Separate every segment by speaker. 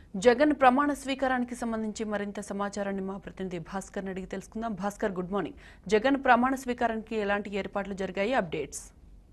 Speaker 1: జగన్ ప్రమాణ స్వీకారానికి సంబంధించి మరింత సమాచారాన్ని మా ప్రతినిధి భాస్కర్ అడిగి తెలుసుకుందాం భాస్కర్ గుడ్ మార్నింగ్ జగన్ ప్రమాణ స్వీకారానికి ఎలాంటి ఏర్పాట్లు జరిగాయి updates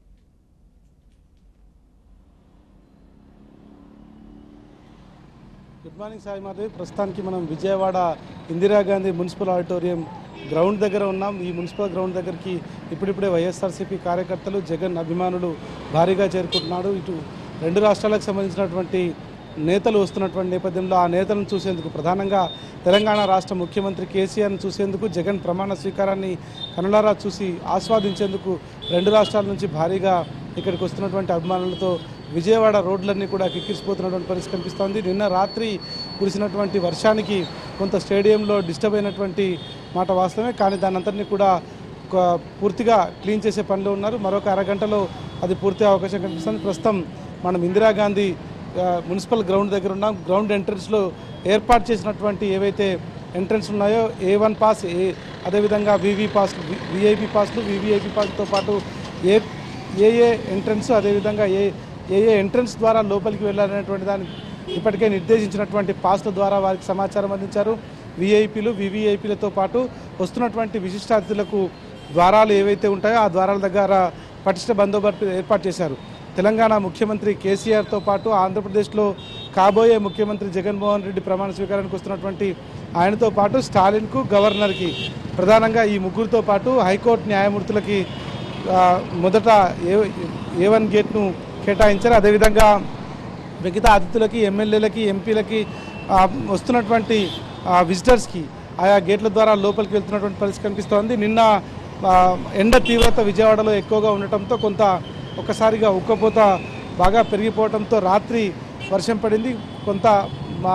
Speaker 2: good morning Sai Madhavi ప్రస్తుతానికి మనం Vijayawada Indira Gandhi municipal auditorium ground దగ్గర ఉన్నాం ఈ మున్సిపల్ గ్రౌండ్ దగ్గరికి ఇప్పుడిప్పుడే వైఎస్ఆర్సీపీ కార్యకర్తలు జగన్ అభిమానులు భారీగా చేరుకుంటున్నాడు ఇటు రెండు రాష్ట్రాలకు సంబంధించినటువంటి నేతలు వస్తున్నటువంటి నేపథ్యంలో ఆ నేతలను చూసేందుకు ప్రధానంగా తెలంగాణ రాష్ట్ర ముఖ్యమంత్రి కేసీఆర్ను చూసేందుకు జగన్ ప్రమాణ స్వీకారాన్ని కనులారా చూసి ఆస్వాదించేందుకు రెండు రాష్ట్రాల నుంచి భారీగా ఇక్కడికి వస్తున్నటువంటి అభిమానులతో విజయవాడ రోడ్లన్నీ కూడా కిక్కిరిసిపోతున్నటువంటి పరిస్థితి కనిపిస్తోంది నిన్న రాత్రి కురిసినటువంటి వర్షానికి కొంత స్టేడియంలో డిస్టర్బ్ అయినటువంటి మాట వాస్తవమే కానీ దాని అంతటినీ కూడా ఒక పూర్తిగా క్లీన్ చేసే పనిలో ఉన్నారు మరొక అరగంటలో అది పూర్తి అవకాశం కనిపిస్తుంది ప్రస్తుతం మనం ఇందిరాగాంధీ ఆ, మున్సిపల్ గ్రౌండ్ దగ్గర ఉన్నాం గ్రౌండ్ ఎంట్రన్స్లో ఏర్పాటు చేసినటువంటి ఏవైతే ఎంట్రన్స్ ఉన్నాయో ఏ వన్ పాస్ ఏ అదేవిధంగా వివి పాస్లు విఐపి పాస్లు వివిఐపి పాస్లతో పాటు ఏ ఏ ఏ ఎంట్రన్స్ అదేవిధంగా ఏ ఏ ఏ ఎంట్రన్స్ ద్వారా లోపలికి వెళ్ళాలనేటువంటి దాన్ని ఇప్పటికే నిర్దేశించినటువంటి పాస్ల ద్వారా వారికి సమాచారం అందించారు విఐపీలు వివిఐపీలతో పాటు వస్తున్నటువంటి విశిష్ట అతిథులకు ద్వారాలు ఏవైతే ఉంటాయో ఆ ద్వారాల దగ్గర పటిష్ట బందోబస్తు ఏర్పాటు చేశారు తెలంగాణ ముఖ్యమంత్రి కేసీఆర్తో పాటు ఆంధ్రప్రదేశ్లో కాబోయే ముఖ్యమంత్రి జగన్మోహన్ రెడ్డి ప్రమాణ స్వీకారానికి వస్తున్నటువంటి ఆయనతో పాటు స్టాలిన్కు గవర్నర్కి ప్రధానంగా ఈ ముగ్గురితో పాటు హైకోర్టు న్యాయమూర్తులకి ఆ, మొదట ఏ ఏ వన్ గేట్ను కేటాయించారు అదేవిధంగా మిగతా అతిథులకి ఎమ్మెల్యేలకి ఎంపీలకి ఆ, వస్తున్నటువంటి ఆ, విజిటర్స్కి ఆయా గేట్ల ద్వారా లోపలికి వెళ్తున్నటువంటి పరిస్థితి కనిపిస్తోంది నిన్న ఆ, ఎండ తీవ్రత విజయవాడలో ఎక్కువగా ఉండటంతో కొంత ఒక్కసారిగా ఉక్కపోత బాగా పెరిగిపోవడంతో రాత్రి వర్షం పడింది కొంత మా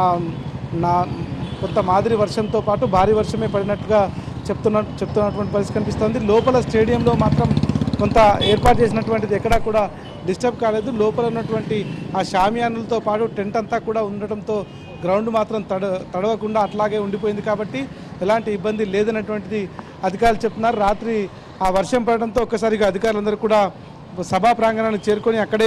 Speaker 2: నా కొంత మాదిరి వర్షంతో పాటు భారీ వర్షమే పడినట్టుగా చెప్తున్న చెప్తున్నటువంటి పరిస్థితి కనిపిస్తోంది లోపల స్టేడియంలో మాత్రం కొంత ఏర్పాటు చేసినటువంటిది ఎక్కడా కూడా డిస్టర్బ్ కాలేదు లోపల ఉన్నటువంటి ఆ షామియానులతో పాటు టెంట్ అంతా కూడా ఉండటంతో గ్రౌండ్ మాత్రం తడ తడవకుండా అట్లాగే ఉండిపోయింది కాబట్టి ఎలాంటి ఇబ్బంది లేదన్నటువంటిది అధికారులు చెప్తున్నారు రాత్రి ఆ వర్షం పడడంతో ఒక్కసారిగా అధికారులందరూ కూడా సభా ప్రాంగణానికి చేరుకొని అక్కడే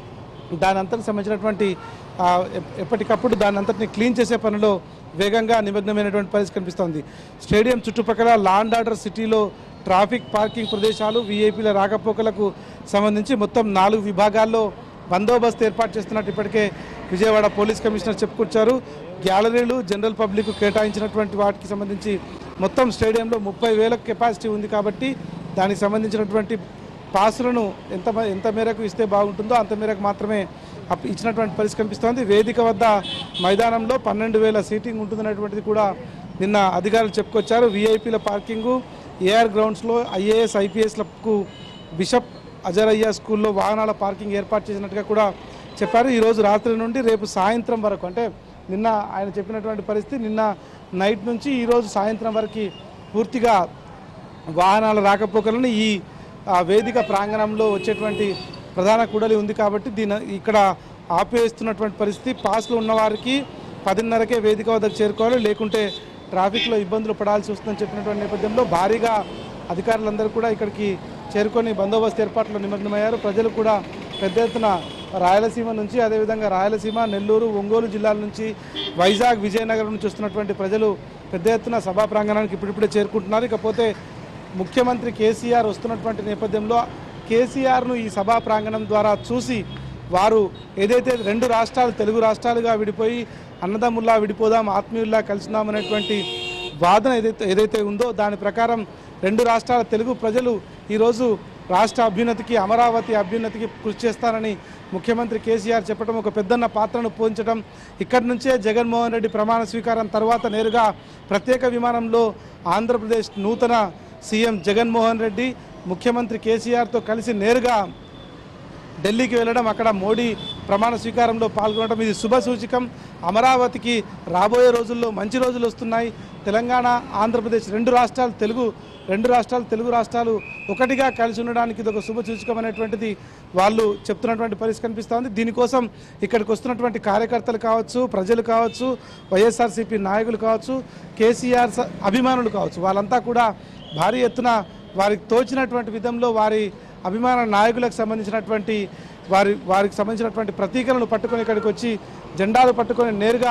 Speaker 2: దాని అంతటికి సంబంధించినటువంటి ఆ, ఎప్- ఎప్పటికప్పుడు దాని అంతటిని క్లీన్ చేసే పనిలో వేగంగా నిమగ్నమైనటువంటి పరిస్థితి కనిపిస్తోంది స్టేడియం చుట్టుపక్కల లాండ్ ఆర్డర్ సిటీలో ట్రాఫిక్ పార్కింగ్ ప్రదేశాలు వీఐపీల రాకపోకలకు సంబంధించి మొత్తం నాలుగు విభాగాల్లో బందోబస్తు ఏర్పాటు చేస్తున్నట్టు ఇప్పటికే విజయవాడ పోలీస్ కమిషనర్ చెప్పుకొచ్చారు గ్యాలరీలు జనరల్ పబ్లిక్ కేటాయించినటువంటి వాటికి సంబంధించి మొత్తం స్టేడియంలో ముప్పై వేల కెపాసిటీ ఉంది కాబట్టి దానికి సంబంధించినటువంటి పాసులను ఎంత మ- ఎంత మేరకు ఇస్తే బాగుంటుందో అంత మేరకు మాత్రమే అప్- ఇచ్చినటువంటి పరిస్థితి కనిపిస్తోంది వేదిక వద్ద మైదానంలో పన్నెండు వేల సీటింగ్ ఉంటుందనేటువంటిది కూడా నిన్న అధికారులు చెప్పుకొచ్చారు వీఐపీల పార్కింగు ఏఆర్ గ్రౌండ్స్లో ఐఏఎస్ ఐపీఎస్లకు బిషప్ అజరయ్య స్కూల్లో వాహనాల పార్కింగ్ ఏర్పాటు చేసినట్టుగా కూడా చెప్పారు ఈరోజు రాత్రి నుండి రేపు సాయంత్రం వరకు అంటే నిన్న ఆయన చెప్పినటువంటి పరిస్థితి నిన్న నైట్ నుంచి ఈరోజు సాయంత్రం వరకు పూర్తిగా వాహనాల రాకపోకలను ఈ ఆ, వేదిక ప్రాంగణంలో వచ్చేటువంటి ప్రధాన కూడలి ఉంది కాబట్టి దీని ఇక్కడ ఆపేస్తున్నటువంటి పరిస్థితి పాస్లు ఉన్నవారికి పదిన్నరకే వేదిక వద్దకు చేరుకోవాలి లేకుంటే ట్రాఫిక్లో ఇబ్బందులు పడాల్సి వస్తుందని చెప్పినటువంటి నేపథ్యంలో భారీగా అధికారులందరూ కూడా ఇక్కడికి చేరుకొని బందోబస్తు ఏర్పాట్లో నిమగ్నమయ్యారు ప్రజలు కూడా పెద్ద ఎత్తున రాయలసీమ నుంచి అదేవిధంగా రాయలసీమ నెల్లూరు ఒంగోలు జిల్లాల నుంచి వైజాగ్ విజయనగరం నుంచి వస్తున్నటువంటి ప్రజలు పెద్ద ఎత్తున సభా ప్రాంగణానికి ఇప్పుడిప్పుడే చేరుకుంటున్నారు ఇకపోతే ముఖ్యమంత్రి కేసీఆర్ వస్తున్నటువంటి నేపథ్యంలో కేసీఆర్ను ఈ సభా ప్రాంగణం ద్వారా చూసి వారు ఏదైతే రెండు రాష్ట్రాలు తెలుగు రాష్ట్రాలుగా విడిపోయి అన్నదమ్ముల్లా విడిపోదాం ఆత్మీయుల్లా కలిసినాం అనేటువంటి వాదన ఏదైతే ఏదైతే ఉందో దాని ప్రకారం రెండు రాష్ట్రాల తెలుగు ప్రజలు ఈరోజు రాష్ట్ర అభ్యున్నతికి అమరావతి అభ్యున్నతికి కృషి చేస్తారని ముఖ్యమంత్రి కేసీఆర్ చెప్పడం ఒక పెద్దన్న పాత్రను పోంచడం ఇక్కడి నుంచే జగన్మోహన్ రెడ్డి ప్రమాణ స్వీకారం తర్వాత నేరుగా ప్రత్యేక విమానంలో ఆంధ్రప్రదేశ్ నూతన సీఎం జగన్మోహన్ రెడ్డి ముఖ్యమంత్రి కేసీఆర్తో కలిసి నేరుగా ఢిల్లీకి వెళ్ళడం అక్కడ మోడీ ప్రమాణ స్వీకారంలో పాల్గొనడం ఇది శుభ సూచకం అమరావతికి రాబోయే రోజుల్లో మంచి రోజులు వస్తున్నాయి తెలంగాణ ఆంధ్రప్రదేశ్ రెండు రాష్ట్రాలు తెలుగు రెండు రాష్ట్రాలు తెలుగు రాష్ట్రాలు ఒకటిగా కలిసి ఉండడానికి ఇది ఒక శుభ సూచకం అనేటువంటిది వాళ్ళు చెప్తున్నటువంటి పరిస్థితి కనిపిస్తోంది దీనికోసం ఇక్కడికి వస్తున్నటువంటి కార్యకర్తలు కావచ్చు ప్రజలు కావచ్చు వైఎస్ఆర్సీపీ నాయకులు కావచ్చు కేసీఆర్ స- అభిమానులు కావచ్చు వాళ్ళంతా కూడా భారీ ఎత్తున వారికి తోచినటువంటి విధంలో వారి అభిమాన నాయకులకు సంబంధించినటువంటి వారి వారికి సంబంధించినటువంటి ప్రతీకలను పట్టుకొని ఇక్కడికి వచ్చి జెండాలు పట్టుకొని నేరుగా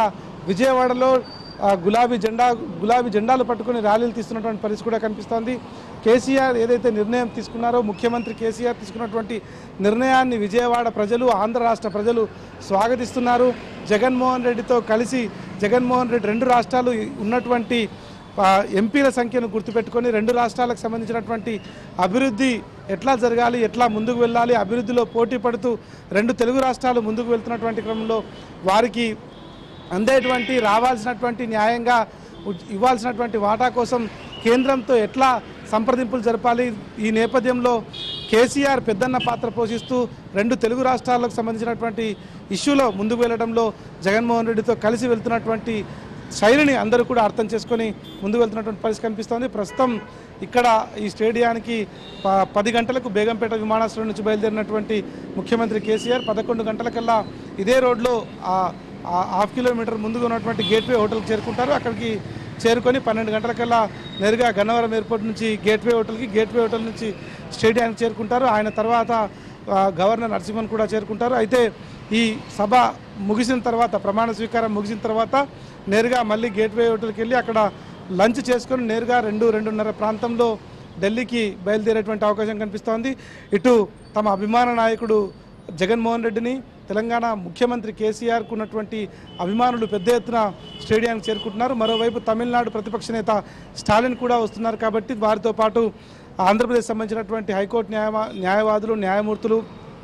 Speaker 2: విజయవాడలో ఆ, గులాబీ జెండా గులాబీ జెండాలు పట్టుకొని ర్యాలీలు తీస్తున్నటువంటి పరిస్థితి కూడా కనిపిస్తోంది కేసీఆర్ ఏదైతే నిర్ణయం తీసుకున్నారో ముఖ్యమంత్రి కేసీఆర్ తీసుకున్నటువంటి నిర్ణయాన్ని విజయవాడ ప్రజలు ఆంధ్ర రాష్ట్ర ప్రజలు స్వాగతిస్తున్నారు జగన్మోహన్ రెడ్డితో కలిసి జగన్మోహన్ రెడ్డి రెండు రాష్ట్రాలు ఉన్నటువంటి ఆ, ఎంపీల సంఖ్యను గుర్తుపెట్టుకొని రెండు రాష్ట్రాలకు సంబంధించినటువంటి అభివృద్ధి ఎట్లా జరగాలి ఎట్లా ముందుకు వెళ్ళాలి అభివృద్ధిలో పోటీ పడుతూ రెండు తెలుగు రాష్ట్రాలు ముందుకు వెళ్తున్నటువంటి క్రమంలో వారికి అందేటువంటి రావాల్సినటువంటి న్యాయంగా ఉ- ఇవ్వాల్సినటువంటి వాటా కోసం కేంద్రంతో ఎట్లా సంప్రదింపులు జరపాలి ఈ నేపథ్యంలో కేసీఆర్ పెద్దన్న పాత్ర పోషిస్తూ రెండు తెలుగు రాష్ట్రాలకు సంబంధించినటువంటి ఇష్యూలో ముందుకు వెళ్ళడంలో జగన్మోహన్ రెడ్డితో కలిసి వెళ్తున్నటువంటి శైలిని అందరూ కూడా అర్థం చేసుకొని ముందుకు వెళ్తున్నటువంటి పరిస్థితి కనిపిస్తోంది ప్రస్తుతం ఇక్కడ ఈ స్టేడియానికి ప- పది గంటలకు బేగంపేట విమానాశ్రయం నుంచి బయలుదేరినటువంటి ముఖ్యమంత్రి కేసీఆర్ పదకొండు గంటలకల్లా ఇదే రోడ్లో ఆ ఆ హాఫ్ కిలోమీటర్ ముందుగా ఉన్నటువంటి గేట్వే హోటల్కి చేరుకుంటారు అక్కడికి చేరుకొని పన్నెండు గంటలకల్లా నేరుగా గన్నవరం ఎయిర్పోర్ట్ నుంచి గేట్వే హోటల్కి గేట్వే హోటల్ నుంచి స్టేడియానికి చేరుకుంటారు ఆయన తర్వాత ఆ, గవర్నర్ నరసింహన్ కూడా చేరుకుంటారు అయితే ఈ సభ ముగిసిన తర్వాత ప్రమాణ స్వీకారం ముగిసిన తర్వాత నేరుగా మళ్ళీ గేట్వే హోటల్కి వెళ్ళి అక్కడ లంచ్ చేసుకొని నేరుగా రెండు రెండున్నర ప్రాంతంలో ఢిల్లీకి బయలుదేరేటువంటి అవకాశం కనిపిస్తోంది ఇటు తమ అభిమాన నాయకుడు జగన్మోహన్ రెడ్డిని తెలంగాణ ముఖ్యమంత్రి కేసీఆర్కు ఉన్నటువంటి అభిమానులు పెద్ద ఎత్తున స్టేడియానికి చేరుకుంటున్నారు మరోవైపు తమిళనాడు ప్రతిపక్ష నేత స్టాలిన్ కూడా వస్తున్నారు కాబట్టి వారితో పాటు ఆంధ్రప్రదేశ్ సంబంధించినటువంటి హైకోర్టు న్యాయవా న్యాయవాదులు న్యాయమూర్తులు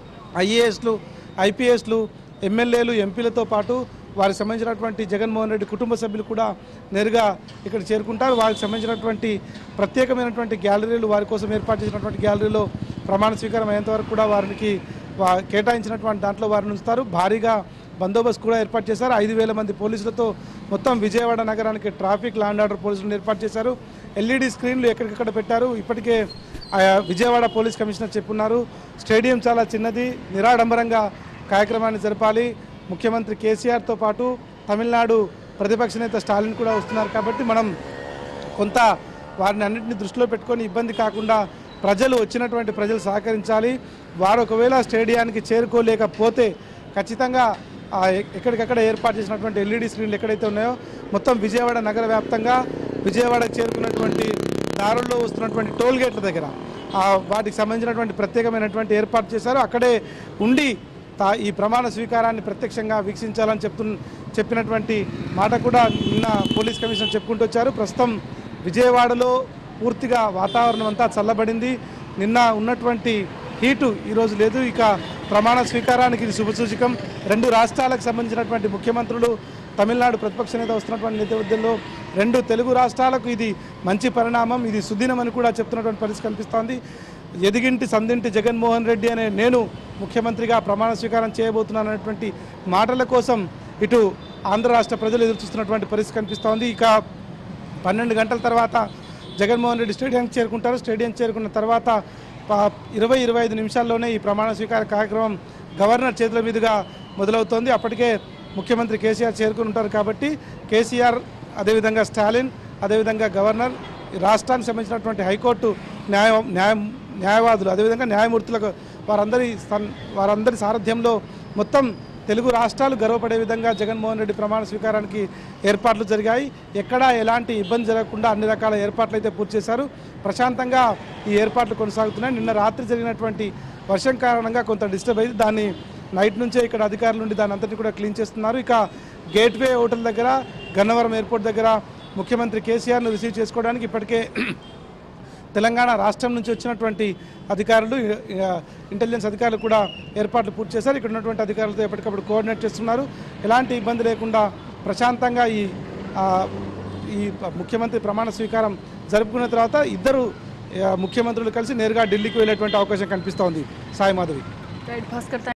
Speaker 2: ఐఏఎస్లు ఐపీఎస్లు ఎమ్మెల్యేలు ఎంపీలతో పాటు వారికి సంబంధించినటువంటి జగన్మోహన్ రెడ్డి కుటుంబ సభ్యులు కూడా నేరుగా ఇక్కడ చేరుకుంటారు వారికి సంబంధించినటువంటి ప్రత్యేకమైనటువంటి గ్యాలరీలు వారి కోసం ఏర్పాటు చేసినటువంటి గ్యాలరీలో ప్రమాణ స్వీకారం అయ్యేంత వరకు కూడా వారికి వా- కేటాయించినటువంటి దాంట్లో వారిని ఉంచుతారు భారీగా బందోబస్తు కూడా ఏర్పాటు చేశారు ఐదు వేల మంది పోలీసులతో మొత్తం విజయవాడ నగరానికి ట్రాఫిక్ లాండ్ ఆర్డర్ పోలీసులను ఏర్పాటు చేశారు ఎల్ఈడి స్క్రీన్లు ఎక్కడికక్కడ పెట్టారు ఇప్పటికే ఆ విజయవాడ పోలీస్ కమిషనర్ చెప్పున్నారు స్టేడియం చాలా చిన్నది నిరాడంబరంగా కార్యక్రమాన్ని జరపాలి ముఖ్యమంత్రి కేసీఆర్తో పాటు తమిళనాడు ప్రతిపక్ష నేత స్టాలిన్ కూడా వస్తున్నారు కాబట్టి మనం కొంత వారిని అన్నింటిని దృష్టిలో పెట్టుకొని ఇబ్బంది కాకుండా ప్రజలు వచ్చినటువంటి ప్రజలు సహకరించాలి వారు ఒకవేళ స్టేడియానికి చేరుకోలేకపోతే ఖచ్చితంగా ఆ ఎ- ఎక్కడికక్కడ ఏర్పాటు చేసినటువంటి ఎల్ఈడి స్క్రీన్లు ఎక్కడైతే ఉన్నాయో మొత్తం విజయవాడ నగర వ్యాప్తంగా విజయవాడకు చేరుకున్నటువంటి దారుల్లో వస్తున్నటువంటి టోల్ గేట్ల దగ్గర ఆ వాటికి సంబంధించినటువంటి ప్రత్యేకమైనటువంటి ఏర్పాటు చేశారు అక్కడే ఉండి తా ఈ ప్రమాణ స్వీకారాన్ని ప్రత్యక్షంగా వీక్షించాలని చెప్తు చెప్పినటువంటి మాట కూడా నిన్న పోలీస్ కమిషనర్ చెప్పుకుంటూ వచ్చారు ప్రస్తుతం విజయవాడలో పూర్తిగా వాతావరణం అంతా చల్లబడింది నిన్న ఉన్నటువంటి హీటు ఈరోజు లేదు ఇక ప్రమాణ స్వీకారానికి ఇది శుభసూచకం రెండు రాష్ట్రాలకు సంబంధించినటువంటి ముఖ్యమంత్రులు తమిళనాడు ప్రతిపక్ష నేత వస్తున్నటువంటి నేపథ్యంలో రెండు తెలుగు రాష్ట్రాలకు ఇది మంచి పరిణామం ఇది సుదినమని కూడా చెప్తున్నటువంటి పరిస్థితి కనిపిస్తోంది ఎదిగింటి సందింటి జగన్మోహన్ రెడ్డి అనే నేను ముఖ్యమంత్రిగా ప్రమాణ స్వీకారం చేయబోతున్నాను అనేటువంటి మాటల కోసం ఇటు ఆంధ్ర రాష్ట్ర ప్రజలు ఎదురు చూస్తున్నటువంటి పరిస్థితి కనిపిస్తోంది ఇక పన్నెండు గంటల తర్వాత జగన్మోహన్ రెడ్డి స్టేడియంకి చేరుకుంటారు స్టేడియం చేరుకున్న తర్వాత ప- ఇరవై ఇరవై ఐదు నిమిషాల్లోనే ఈ ప్రమాణ స్వీకార కార్యక్రమం గవర్నర్ చేతుల మీదుగా మొదలవుతోంది అప్పటికే ముఖ్యమంత్రి కేసీఆర్ చేరుకుని ఉంటారు కాబట్టి కేసీఆర్ అదేవిధంగా స్టాలిన్ అదేవిధంగా గవర్నర్ ఈ రాష్ట్రానికి సంబంధించినటువంటి హైకోర్టు న్యాయ న్యాయ న్యాయవాదులు అదేవిధంగా న్యాయమూర్తులకు వారందరి స్థాన్- వారందరి సారథ్యంలో మొత్తం తెలుగు రాష్ట్రాలు గర్వపడే విధంగా జగన్మోహన్ రెడ్డి ప్రమాణ స్వీకారానికి ఏర్పాట్లు జరిగాయి ఎక్కడా ఎలాంటి ఇబ్బంది జరగకుండా అన్ని రకాల ఏర్పాట్లు అయితే పూర్తి చేశారు ప్రశాంతంగా ఈ ఏర్పాట్లు కొనసాగుతున్నాయి నిన్న రాత్రి జరిగినటువంటి వర్షం కారణంగా కొంత డిస్టర్బ్ అయింది దాన్ని నైట్ నుంచే ఇక్కడ అధికారులు ఉండి దాని అంతటి కూడా క్లీన్ చేస్తున్నారు ఇక గేట్వే హోటల్ దగ్గర గన్నవరం ఎయిర్పోర్ట్ దగ్గర ముఖ్యమంత్రి కేసీఆర్ను రిసీవ్ చేసుకోవడానికి ఇప్పటికే తెలంగాణ రాష్ట్రం నుంచి వచ్చినటువంటి అధికారులు ఇ- ఇంటెలిజెన్స్ అధికారులు కూడా ఏర్పాట్లు పూర్తి చేశారు ఇక్కడ ఉన్నటువంటి అధికారులతో ఎప్పటికప్పుడు కోఆర్డినేట్ చేస్తున్నారు ఎలాంటి ఇబ్బంది లేకుండా ప్రశాంతంగా ఈ ఆ, ఈ ముఖ్యమంత్రి ప్రమాణ స్వీకారం జరుపుకున్న తర్వాత ఇద్దరు ఆ, ముఖ్యమంత్రులు కలిసి నేరుగా ఢిల్లీకి వెళ్ళేటువంటి అవకాశం కనిపిస్తోంది సాయి మాధవి
Speaker 1: రైట్ భాస్కర్